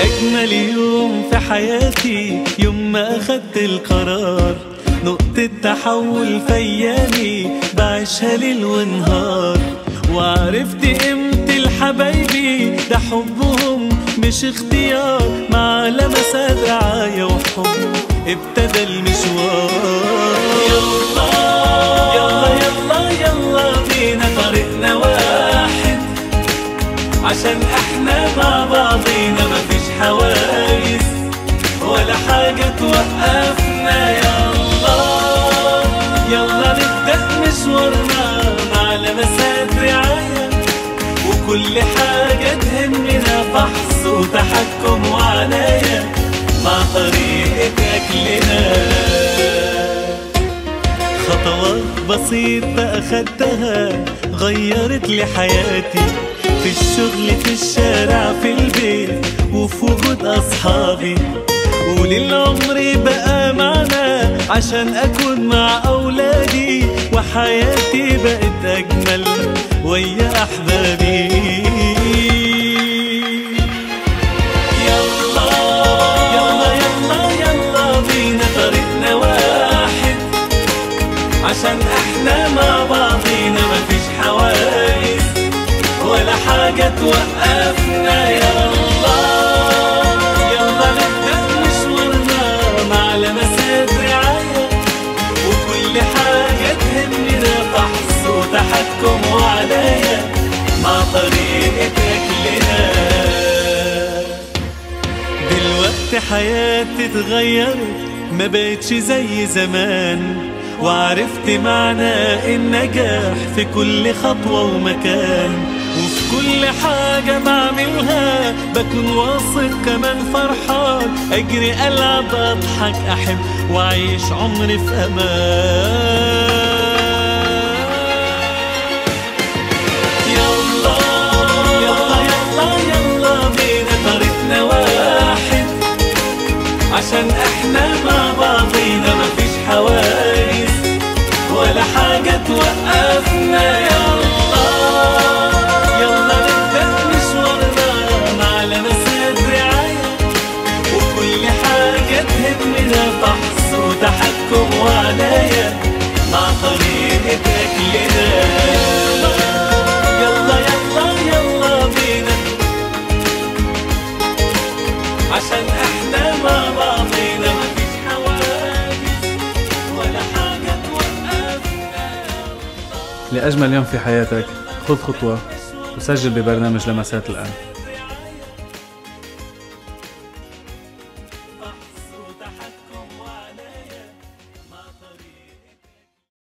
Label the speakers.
Speaker 1: أجمل يوم في حياتي يوم ما أخدت القرار نقطة تحول في أيامي بعيشها ليل ونهار وعرفت قيمة الحبايبي ده حبهم مش اختيار مع لمسات رعاية وحب ابتدى المشوار يلا يلا يلا يلا بينا طريقنا واحد عشان احنا مع بعضينا مفيش حواجز ولا حاجة توقفنا يلا يلا نبدأ مشوارنا مع لمسات رعاية وكل حاجة تهمنا فحص وتحكم وعناية مع طريقة أكلنا خطوات بسيطة أخدتها غيرت لي حياتي في الشغل في الشارع في البيت وفي وجود أصحابي وللعمر بقى معنا عشان أكون مع أولادي وحياتي بقت أجمل ويا أحبابي يلا يلا يلا يلا بينا طريقنا واحد عشان احنا مع بعضينا مفيش حواجز ولا حاجة توقفنا يلا يلا نبدأ مشوارنا مع لمسات رعاية وكل حاجة تهمنا فحص وتحكم وعناية مع طريقة أكلنا دلوقتي حياتي اتغيرت ما بقتش زي زمان وعرفت معنى النجاح في كل خطوة ومكان وفي كل حاجة بعملها بكون واثق كمان فرحان أجري ألعب أضحك أحب وأعيش عمري في أمان يلا يلا يلا يلا بينا طريقنا واحد عشان احنا مع بعضينا مفيش حواجز ولا حاجة توقفنا يلا يلا نبدأ مشوارنا مع لمسات رعاية وكل حاجة تهمنا فحص وتحكم وعناية مع طريقة أكلنا يلا يلا يلا بينا عشان احنا مع بعضينا مفيش حواجز ولا حاجة توقفنا
Speaker 2: لأجمل يوم في حياتك خذ خطوة وسجل ببرنامج لمسات الآن